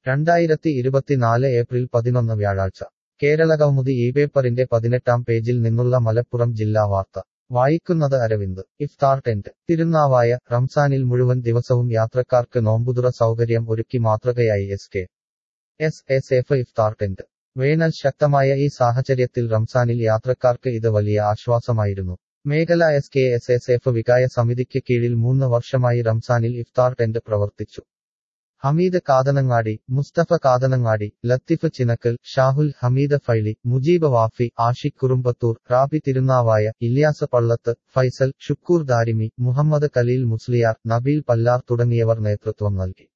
രണ്ടായിരത്തി ഇരുപത്തിനാല് ഏപ്രിൽ പതിനൊന്ന് വ്യാഴാഴ്ച കേരളകൗമുദി ഈ പേപ്പറിന്റെ പതിനെട്ടാം പേജിൽ നിന്നുള്ള മലപ്പുറം ജില്ലാ വാർത്ത വായിക്കുന്നത് അരവിന്ദ് ഇഫ്താർ ടെന്റ് തിരുനാവായ റംസാനിൽ മുഴുവൻ ദിവസവും യാത്രക്കാർക്ക് നോമ്പുതുറ സൗകര്യം ഒരുക്കി മാതൃകയായി S K S S F ഇഫ്താർ ടെന്റ് വേനൽ ശക്തമായ ഈ സാഹചര്യത്തിൽ റംസാനിൽ യാത്രക്കാർക്ക് ഇത് വലിയ ആശ്വാസമായിരുന്നു മേഖല S K S S F വികായ സമിതിക്ക് കീഴിൽ മൂന്ന് വർഷമായി റംസാനിൽ ഇഫ്താർ ടെന്റ് പ്രവർത്തിച്ചു ഹമീദ് കാതനങ്ങാടി മുസ്തഫ കാതനങ്ങാടി ലത്തിഫ് ചിനക്കൽ ഷാഹുൽ ഹമീദ് ഫൈലി മുജീബ് വാഫി ആഷിഖ് കുറുമ്പത്തൂർ റാബി തിരുനാവായ ഇല്യാസ് പള്ളത്ത് ഫൈസൽ ഷുക്കൂർ ദാരിമി മുഹമ്മദ് കലീൽ മുസ്ലിയാർ നബീൽ പല്ലാർ തുടങ്ങിയവർ നേതൃത്വം നൽകി